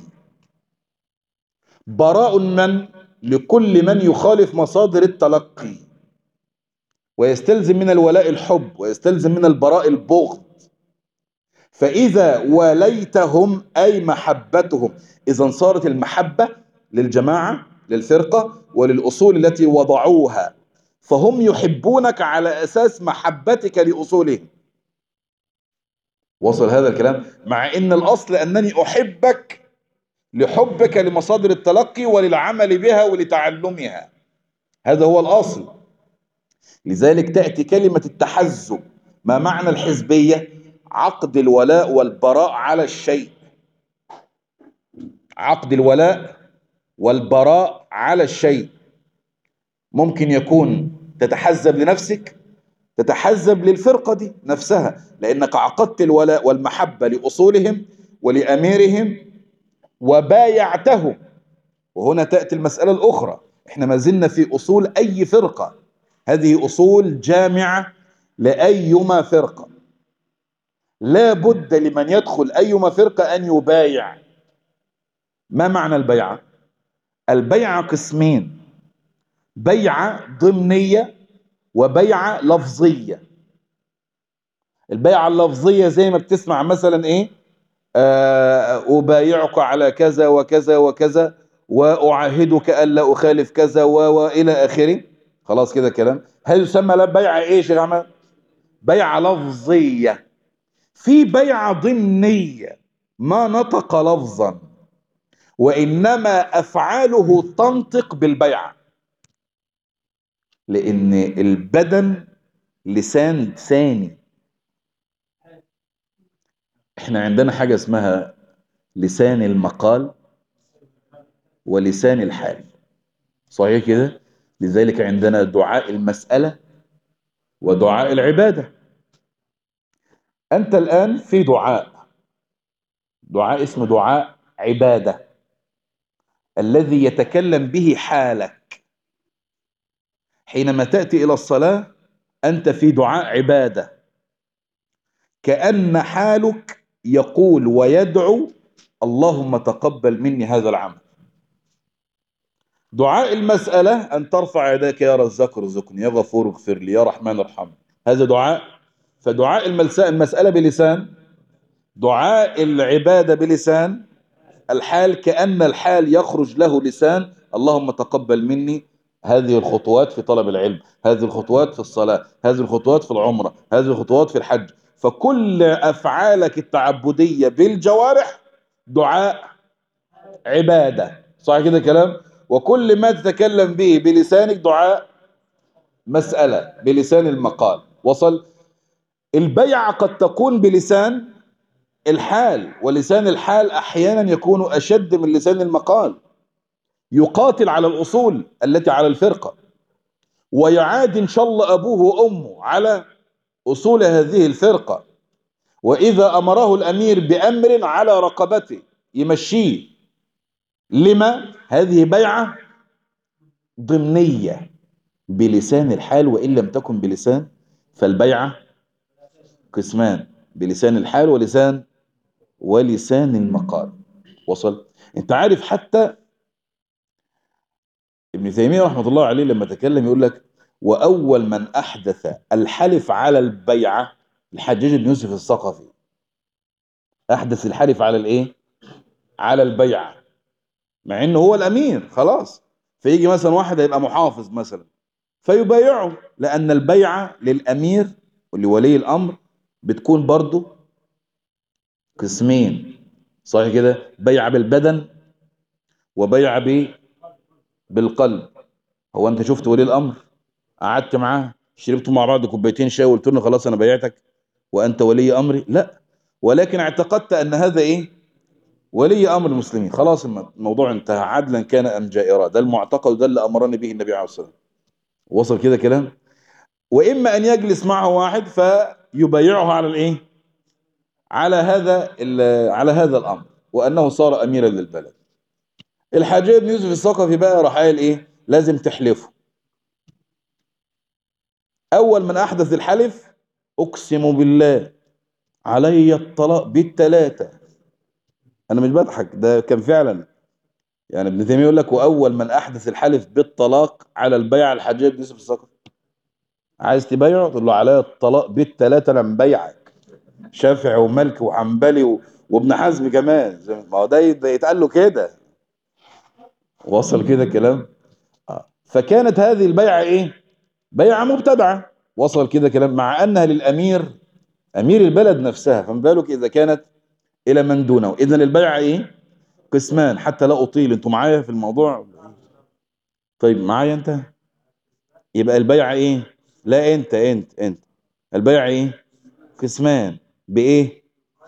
براء من؟ لكل من يخالف مصادر التلقي ويستلزم من الولاء الحب ويستلزم من البراء البغض فإذا واليتهم أي محبتهم إذا صارت المحبة للجماعة للفرقة وللأصول التي وضعوها فهم يحبونك على أساس محبتك لأصولهم وصل هذا الكلام مع إن الأصل أنني أحبك لحبك لمصادر التلقي وللعمل بها ولتعلمها هذا هو الأصل لذلك تأتي كلمة التحزب ما معنى الحزبية عقد الولاء والبراء على الشيء عقد الولاء والبراء على الشيء ممكن يكون تتحزب لنفسك تتحزب للفرقة دي نفسها لأنك عقدت الولاء والمحبة لأصولهم ولأميرهم وبايعتهم وهنا تأتي المسألة الأخرى احنا ما زلنا في أصول أي فرقة هذه أصول جامعة لأيما فرقة لا بد لمن يدخل أيما فرقة أن يبايع ما معنى البيعة البيعة قسمين بيعة ضمنية وبيعة لفظية البيعة اللفظية زي ما بتسمع مثلا ايه آه أبايعك على كذا وكذا وكذا وأعاهدك ألا أخالف كذا و- وإلى آخره خلاص كده كلام هل يسمى لا بيعة ايه يا شيخ أحمد بيعة لفظية في بيعة ضمنية ما نطق لفظا وإنما أفعاله تنطق بالبيعة لأن البدن لسان ثاني احنا عندنا حاجة اسمها لسان المقال ولسان الحال صحيح كده لذلك عندنا دعاء المسألة ودعاء العبادة أنت الآن في دعاء دعاء اسمه دعاء عبادة الذي يتكلم به حالك حينما تأتي إلى الصلاة أنت في دعاء عبادة كأن حالك يقول ويدعو اللهم تقبل مني هذا العمل دعاء المسألة أن ترفع يديك يا رزاق ارزقني يا غفور اغفر لي يا رحمن ارحمني هذا دعاء فدعاء الملساء المسألة بلسان دعاء العبادة بلسان الحال كأن الحال يخرج له لسان اللهم تقبل مني هذه الخطوات في طلب العلم هذه الخطوات في الصلاة هذه الخطوات في العمرة هذه الخطوات في الحج فكل أفعالك التعبدية بالجوارح دعاء عبادة صح كده كلام وكل ما تتكلم به بلسانك دعاء مسألة بلسان المقال وصل البيعة قد تكون بلسان الحال ولسان الحال أحيانا يكون أشد من لسان المقال يقاتل على الأصول التي على الفرقة ويعاد إن شاء الله أبوه وأمه على أصول هذه الفرقة وإذا أمره الأمير بأمر على رقبته يمشيه لما هذه بيعة ضمنية بلسان الحال وإن لم تكن بلسان فالبيعة قسمان بلسان الحال ولسان ولسان المقال وصل انت عارف حتى ابن تيمية رحمة الله عليه لما تكلم يقول لك وأول من أحدث الحلف على البيعة الحجاج بن يوسف الثقفي أحدث الحلف على الإيه؟ على البيعة مع إنه هو الأمير خلاص فيجي مثلا واحد هيبقى محافظ مثلا فيبايعه لأن البيعة للأمير ولولي الأمر بتكون برضه قسمين صحيح كده بيع بالبدن وبيع ب بالقلب هو انت شفت ولي الامر قعدت معاه شربتوا مع بعض كوبايتين شاي وقلت له خلاص انا بيعتك وانت ولي امري لا ولكن اعتقدت ان هذا ايه ولي امر المسلمين خلاص الموضوع انتهى عدلا كان ام جائرا ده المعتقد وده اللي امرني به النبي عليه الصلاه والسلام وصل كده كلام واما ان يجلس معه واحد فيبايعه على الايه على هذا على هذا الامر وانه صار اميرا للبلد الحجاج بن يوسف الثقفي بقى راح قال ايه لازم تحلفوا اول من احدث الحلف اقسم بالله علي الطلاق بالثلاثه انا مش بضحك ده كان فعلا يعني ابن تيميه يقول لك واول من احدث الحلف بالطلاق على البيع الحجاج بن يوسف الثقفي عايز تبايعه تقول له عليا الطلاق بالثلاثه انا مبيعك شافعي ومالكي وحنبلي و... وابن حزم كمان ما هو ده يتقال له كده وصل كده كلام آه. فكانت هذه البيعة ايه بيعة مبتدعة وصل كده كلام مع انها للامير امير البلد نفسها فما بالك اذا كانت الى من دونه اذا البيعة ايه قسمان حتى لا اطيل انتوا معايا في الموضوع طيب معايا انت يبقى البيعة ايه لا انت انت انت البيعة ايه قسمان بايه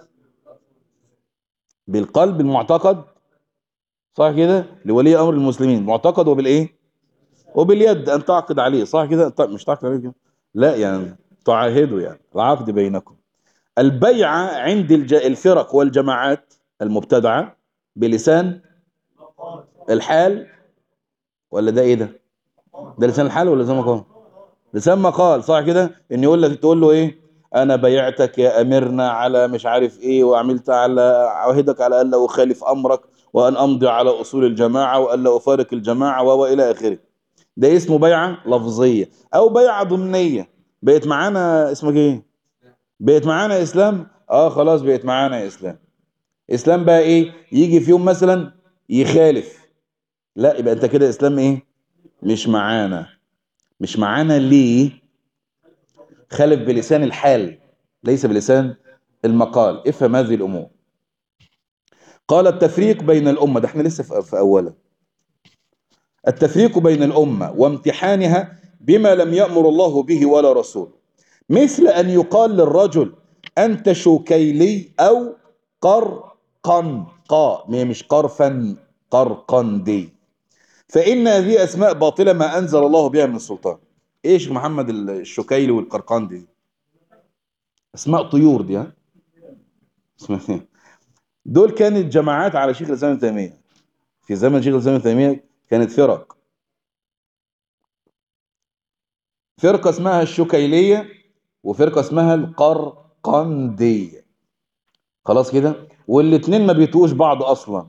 بالقلب المعتقد صح كده لولي امر المسلمين معتقد وبالايه وباليد ان تعقد عليه صح كده طيب مش تعقد عليه كده لا يعني تعاهدوا يعني العقد بينكم البيعة عند الج... الفرق والجماعات المبتدعة بلسان الحال ولا ده ايه ده ده لسان الحال ولا لسان مقال لسان مقال صح كده ان يقول لك تقول له ايه انا بايعتك يا اميرنا على مش عارف ايه وعملت على اعهدك على الا اخالف امرك وان امضي على اصول الجماعه والا افارق الجماعه و- والى اخره ده اسمه بيعه لفظيه او بيعه ضمنيه بقت معانا اسمك ايه بقت معانا اسلام اه خلاص بقت معانا اسلام اسلام بقى ايه يجي في يوم مثلا يخالف لا يبقى انت كده اسلام ايه مش معانا مش معانا ليه خالف بلسان الحال ليس بلسان المقال افهم هذه الامور قال التفريق بين الامه ده احنا لسه في في اوله التفريق بين الامه وامتحانها بما لم يامر الله به ولا رسوله مثل ان يقال للرجل انت شوكيلي او قرقن قا مش قرفا قرقندي فإن هذه أسماء باطلة ما أنزل الله بها من السلطان إيش محمد الشكيلي والقرقندي دي أسماء طيور دي ها اسمها- دول كانت جماعات على شيخ الإسلام ابن تيمية في زمن شيخ الإسلام ابن تيمية كانت فرق فرقة اسمها الشكيلية وفرقة اسمها القرقندية خلاص كده والاتنين ما بيتقوش بعض أصلا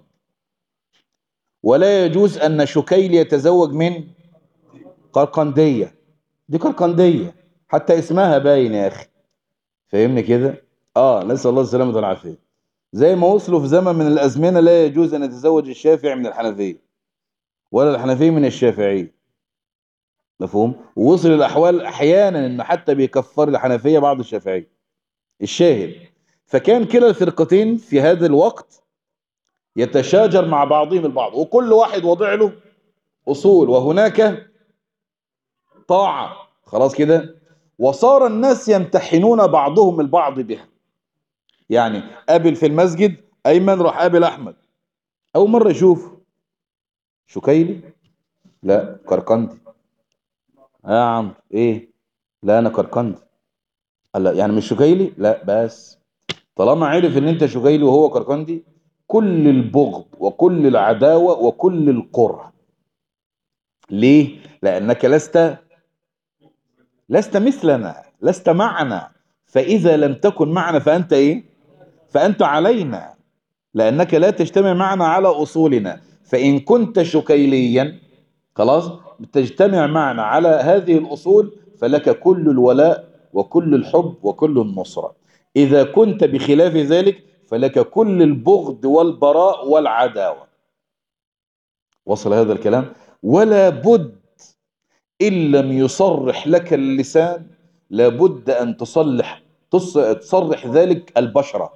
ولا يجوز أن شكيل يتزوج من قرقندية دي قرقندية حتى اسمها باين يا أخي فاهمني كده اه نسأل الله السلامة والعافية زي ما وصلوا في زمن من الأزمنة لا يجوز أن يتزوج الشافعي من الحنفية ولا الحنفية من الشافعية مفهوم ووصل الأحوال أحيانا أن حتى بيكفر الحنفية بعض الشافعية الشاهد فكان كلا الفرقتين في هذا الوقت يتشاجر مع بعضهم البعض وكل واحد وضع له أصول وهناك طاعة خلاص كده وصار الناس يمتحنون بعضهم البعض بها يعني قابل في المسجد أيمن راح قابل أحمد أول مرة يشوف شكيلي لا كركندي يا عم إيه لا أنا كركندي قال لا يعني مش شكيلي لا بس طالما عرف ان انت شكيلي وهو كركندي كل البغض وكل العداوة وكل الكره ليه لانك لست لست مثلنا لست معنا فاذا لم تكن معنا فانت ايه فانت علينا لانك لا تجتمع معنا على اصولنا فان كنت شكيليا خلاص تجتمع معنا على هذه الاصول فلك كل الولاء وكل الحب وكل النصرة إذا كنت بخلاف ذلك فلك كل البغض والبراء والعداوة وصل هذا الكلام ولا بد إن لم يصرح لك اللسان لابد أن تصلح تص- تصرح ذلك البشرة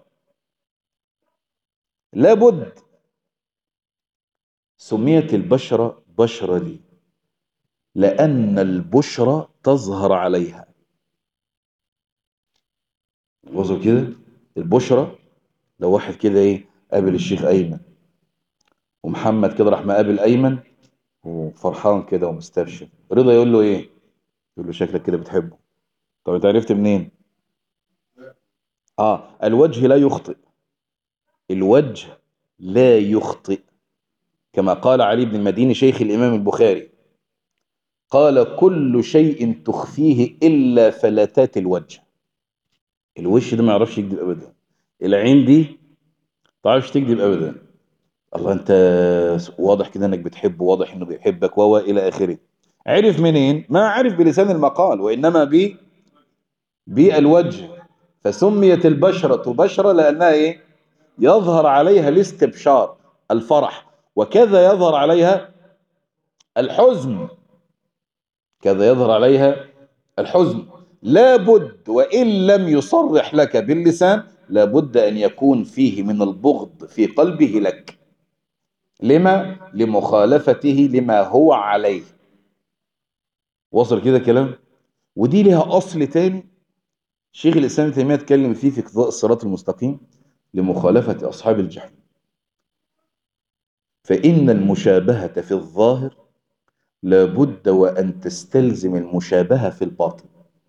لابد سميت البشرة بشرة لي لأن البشرة تظهر عليها وصل كده البشرة لو واحد كده ايه قابل الشيخ ايمن ومحمد كده راح مقابل ايمن وفرحان كده ومستبشر رضا يقول له ايه يقول له شكلك كده بتحبه طب انت عرفت منين اه الوجه لا يخطئ الوجه لا يخطئ كما قال علي بن المديني شيخ الامام البخاري قال كل شيء تخفيه الا فلتات الوجه الوش ده ما يعرفش يكذب ابدا العين دي ما تعرفش تكذب ابدا الله انت واضح كده انك بتحبه واضح انه بيحبك و الى اخره عرف منين ما عرف بلسان المقال وانما ب بالوجه فسميت البشرة بشرة لانها ايه يظهر عليها الاستبشار الفرح وكذا يظهر عليها الحزن كذا يظهر عليها الحزن لابد وإن لم يصرح لك باللسان لابد أن يكون فيه من البغض في قلبه لك لما لمخالفته لما هو عليه وصل كده كلام ودي لها أصل تاني شيخ الإسلام ابن تيمية اتكلم فيه في اقتضاء الصراط المستقيم لمخالفة أصحاب الجحيم فإن المشابهة في الظاهر لابد وأن تستلزم المشابهة في الباطن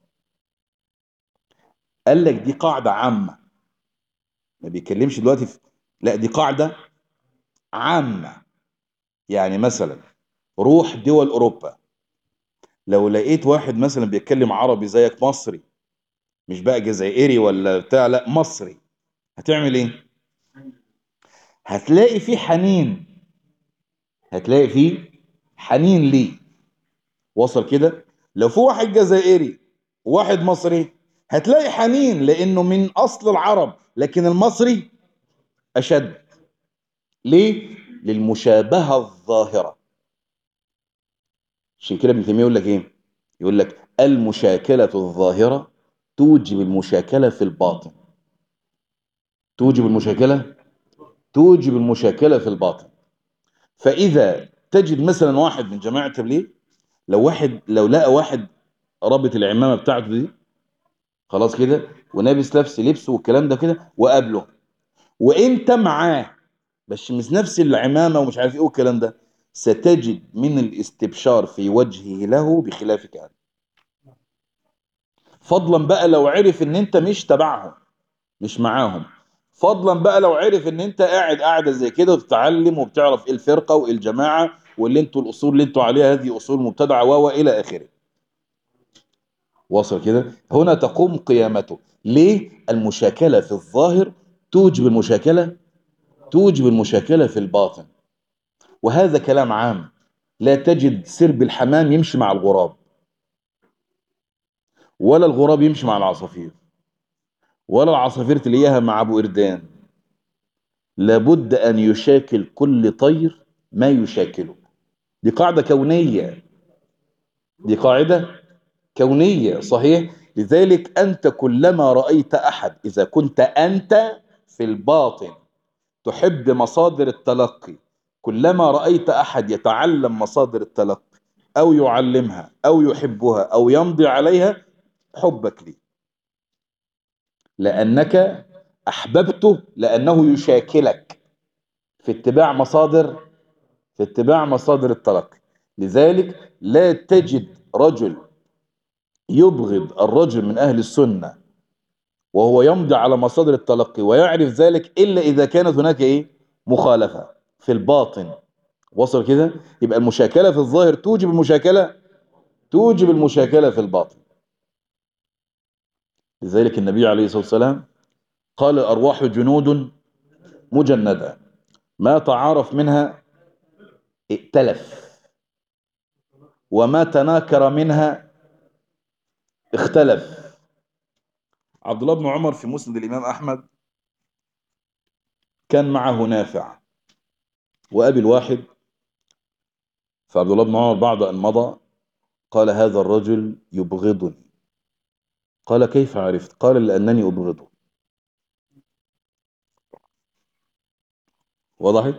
قال لك دي قاعدة عامة ما بيتكلمش دلوقتي في لا دي قاعدة عامة يعني مثلا روح دول أوروبا لو لقيت واحد مثلا بيتكلم عربي زيك مصري مش بقى جزائري ولا بتاع لا مصري هتعمل ايه هتلاقي فيه حنين هتلاقي فيه حنين ليه وصل كده لو في واحد جزائري وواحد مصري هتلاقي حنين لانه من اصل العرب لكن المصري اشد ليه للمشابهه الظاهره عشان كده ابن تيميه يقول لك ايه يقول لك المشاكله الظاهره توجب المشاكله في الباطن توجب المشاكله توجب المشاكله في الباطن فاذا تجد مثلا واحد من جماعه التبليغ لو واحد لو لقى واحد رابط العمامه بتاعته دي خلاص كده ولابس نفس لبسه والكلام ده كده وقابله وانت معاه بس مش نفس العمامه ومش عارف ايه والكلام ده ستجد من الاستبشار في وجهه له بخلافك انت فضلا بقى لو عرف ان انت مش تبعهم مش معاهم فضلا بقى لو عرف ان انت قاعد قاعده زي كده وتتعلم وبتعرف ايه الفرقه وايه الجماعه واللي انتوا الاصول اللي انتوا عليها هذه اصول مبتدعه و الى اخره وصل كده هنا تقوم قيامته ليه المشاكله في الظاهر توجب المشاكله توجب المشاكله في الباطن وهذا كلام عام لا تجد سرب الحمام يمشي مع الغراب ولا الغراب يمشي مع العصافير ولا العصافير تلاقيها مع ابو قردان لابد ان يشاكل كل طير ما يشاكله دي قاعده كونيه دي قاعده كونيه صحيح لذلك انت كلما رايت احد اذا كنت انت في الباطن تحب مصادر التلقي كلما رايت احد يتعلم مصادر التلقي او يعلمها او يحبها او يمضي عليها حبك لي لأنك أحببته لأنه يشاكلك في اتباع مصادر في اتباع مصادر التلقي لذلك لا تجد رجل يبغض الرجل من أهل السنة وهو يمضي على مصادر التلقي ويعرف ذلك إلا إذا كانت هناك إيه مخالفة في الباطن وصل كده يبقى المشاكلة في الظاهر توجب المشاكلة توجب المشاكلة في الباطن لذلك النبي عليه الصلاة والسلام قال الأرواح جنود مجندة ما تعارف منها ائتلف وما تناكر منها اختلف عبد الله بن عمر في مسند الإمام أحمد كان معه نافع وأبي الواحد فعبد الله بن عمر بعد أن مضى قال هذا الرجل يبغضني قال كيف عرفت قال لأنني أبغضه وضحت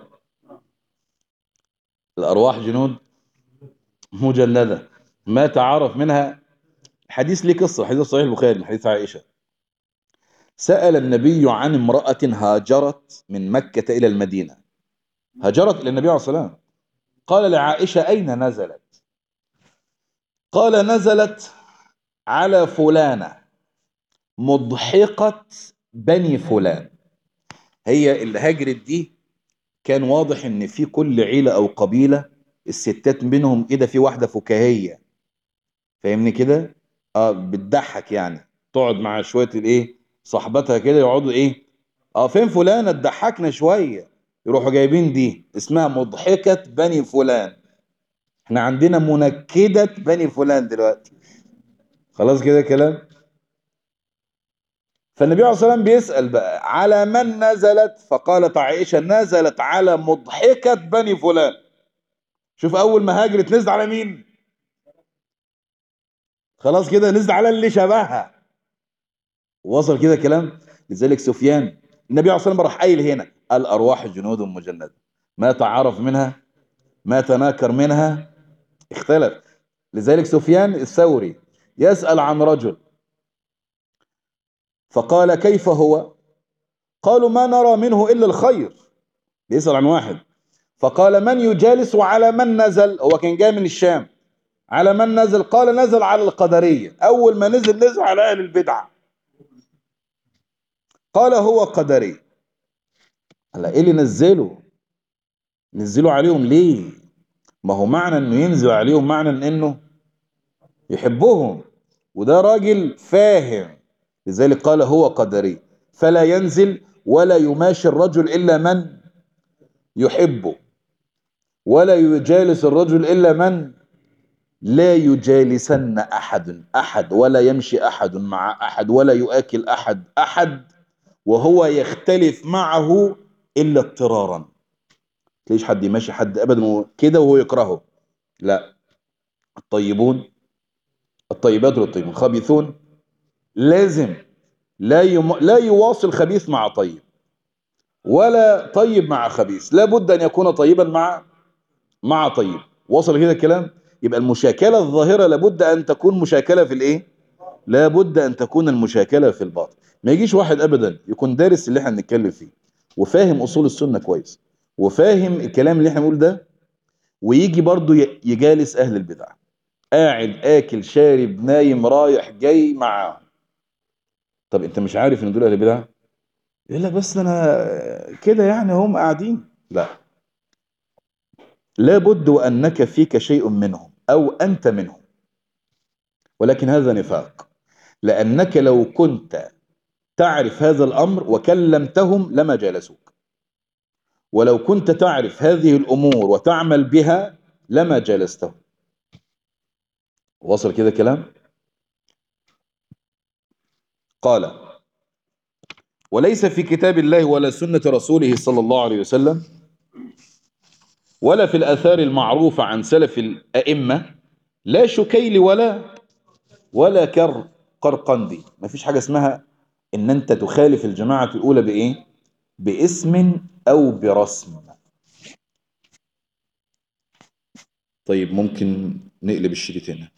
الأرواح جنود مجندة ما تعرف منها حديث ليه قصة حديث صحيح البخاري حديث عائشة سأل النبي عن امرأة هاجرت من مكة إلى المدينة هاجرت إلى النبي عليه الصلاة والسلام قال لعائشة أين نزلت قال نزلت على فلانة مضحقة بني فلان هي اللي هاجرت دي كان واضح ان في كل عيلة او قبيلة الستات منهم كده في واحدة فكاهية فاهمني كده اه بتضحك يعني تقعد مع شوية الايه صاحبتها كده يقعدوا ايه اه فين فلانة تضحكنا شوية يروحوا جايبين دي اسمها مضحكة بني فلان احنا عندنا منكدة بني فلان دلوقتي خلاص كده كلام فالنبي عليه الصلاة والسلام بيسأل بقى على من نزلت فقالت عائشة نزلت على مضحكة بني فلان شوف أول ما هاجرت نزل على مين خلاص كده نزل على اللي شبهها وصل كده كلام لذلك سفيان النبي عليه الصلاة والسلام راح قايل هنا الأرواح جنود مجندة ما تعرف منها ما تناكر منها اختلف لذلك سفيان الثوري يسأل عن رجل فقال كيف هو قالوا ما نرى منه إلا الخير بيسأل عن واحد فقال من يجالس وعلى من نزل هو كان جاي من الشام على من نزل قال نزل على القدرية أول ما نزل نزل على أهل البدعة قال هو قدري قال ايه اللي نزله نزلوا عليهم ليه ما هو معنى انه ينزل عليهم معنى انه يحبهم وده راجل فاهم لذلك قال هو قدري فلا ينزل ولا يماشي الرجل إلا من يحبه ولا يجالس الرجل إلا من لا يجالسن أحد أحد ولا يمشي أحد مع أحد ولا يؤكل أحد أحد وهو يختلف معه إلا اضطرارا ليش حد يمشي حد أبدا كده وهو يكرهه لا الطيبون الطيبات والطيبون خبيثون لازم لا يم... لا يواصل خبيث مع طيب ولا طيب مع خبيث لابد أن يكون طيبا مع مع طيب وصل كده الكلام يبقى المشاكلة الظاهرة لابد أن تكون مشاكلة في الإيه لابد أن تكون المشاكلة في الباطن ما يجيش واحد أبدا يكون دارس اللي احنا بنتكلم فيه وفاهم أصول السنة كويس وفاهم الكلام اللي احنا بنقول ده ويجي برضه ي- يجالس أهل البدع قاعد آكل شارب نايم رايح جاي معاهم طب انت مش عارف ان دول اهل البدع يقول لك بس انا كده يعني هم قاعدين لا لابد وانك فيك شيء منهم او انت منهم ولكن هذا نفاق لانك لو كنت تعرف هذا الامر وكلمتهم لما جالسوك ولو كنت تعرف هذه الامور وتعمل بها لما جالستهم وصل كده كلام قال وليس في كتاب الله ولا سنة رسوله صلى الله عليه وسلم ولا في الآثار المعروفة عن سلف الأئمة لا شكيل ولا ولا كر قرقندي ما فيش حاجة اسمها ان انت تخالف الجماعة الأولى بإيه باسم أو برسم طيب ممكن نقلب الشريط هنا